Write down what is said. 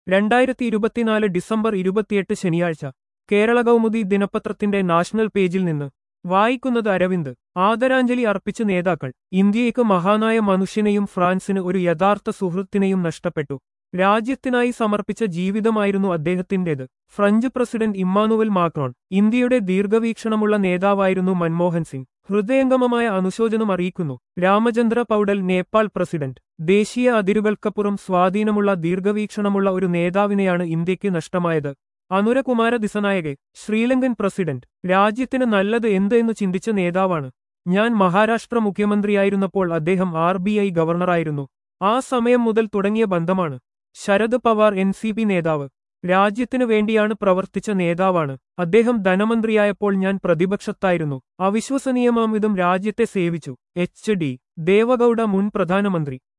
രണ്ടായിരത്തി ഇരുപത്തിനാല് ഡിസംബർ ഇരുപത്തിയെട്ട് ശനിയാഴ്ച കേരള കൗമുദി ദിനപത്രത്തിന്റെ നാഷണൽ പേജിൽ നിന്ന് വായിക്കുന്നത് അരവിന്ദ് ആദരാഞ്ജലി അർപ്പിച്ച് നേതാക്കൾ ഇന്ത്യയ്ക്ക് മഹാനായ മനുഷ്യനെയും ഫ്രാൻസിന് ഒരു യഥാർത്ഥ സുഹൃത്തിനെയും നഷ്ടപ്പെട്ടു രാജ്യത്തിനായി സമർപ്പിച്ച ജീവിതമായിരുന്നു അദ്ദേഹത്തിന്റേത് ഫ്രഞ്ച് പ്രസിഡന്റ് ഇമ്മാനുവൽ മാക്രോൺ ഇന്ത്യയുടെ ദീർഘവീക്ഷണമുള്ള നേതാവായിരുന്നു മൻമോഹൻ സിംഗ് ഹൃദയംഗമമായ അനുശോചനം അറിയിക്കുന്നു രാമചന്ദ്ര പൗഡൽ നേപ്പാൾ പ്രസിഡന്റ് ദേശീയ അതിരുകൾക്കപ്പുറം സ്വാധീനമുള്ള ദീർഘവീക്ഷണമുള്ള ഒരു നേതാവിനെയാണ് ഇന്ത്യക്ക് നഷ്ടമായത് അനുരകുമാര ദിസനായകെ ശ്രീലങ്കൻ പ്രസിഡന്റ് രാജ്യത്തിന് നല്ലത് എന്ത് എന്ന് ചിന്തിച്ച നേതാവാണ് ഞാൻ മഹാരാഷ്ട്ര മുഖ്യമന്ത്രിയായിരുന്നപ്പോൾ അദ്ദേഹം ആർ ബി ഐ ഗവർണറായിരുന്നു ആ സമയം മുതൽ തുടങ്ങിയ ബന്ധമാണ് Sharad Pawar N C P നേതാവ് രാജ്യത്തിനു വേണ്ടിയാണ് പ്രവർത്തിച്ച നേതാവാണ് അദ്ദേഹം ധനമന്ത്രിയായപ്പോൾ ഞാൻ പ്രതിപക്ഷത്തായിരുന്നു അവിശ്വസനീയമാം വിധം രാജ്യത്തെ സേവിച്ചു എച്ച് ഡി ദേവഗൌഡ മുൻ പ്രധാനമന്ത്രി